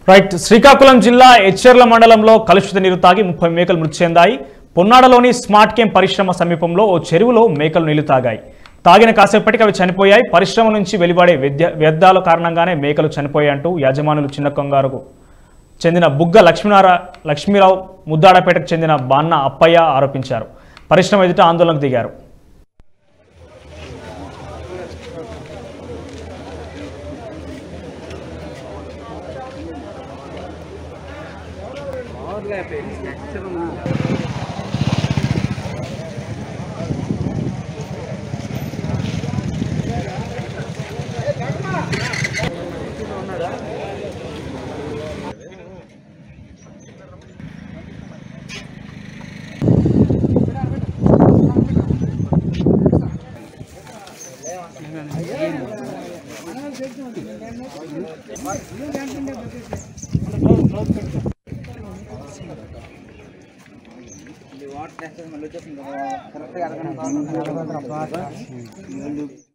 right Srikakulam జిల్లా ఎచ్చెర్ల మండలంలో కలుషిత నీరు తాగి ముప్పై మేకలు మృతి చెందాయి పొన్నాడలోని స్మార్ట్ కేమ్ పరిశ్రమ సమీపంలో ఓ చెరువులో మేకలు నీళ్లు తాగాయి తాగిన కాసేపటికి అవి చనిపోయాయి పరిశ్రమ నుంచి వెలువడే వ్యర్థ వ్యర్థాల కారణంగానే మేకలు చనిపోయాయంటూ యాజమానులు చిన్న కొంగారుకు చెందిన బుగ్గ లక్ష్మీనార లక్ష్మీరావు ముద్దాడపేటకు చెందిన బాన్న అప్పయ్య ఆరోపించారు పరిశ్రమ ఎదుట ఆందోళనకు దిగారు వాటర్ మళ్ళీ వచ్చేసింది కరెక్ట్గా అరగంట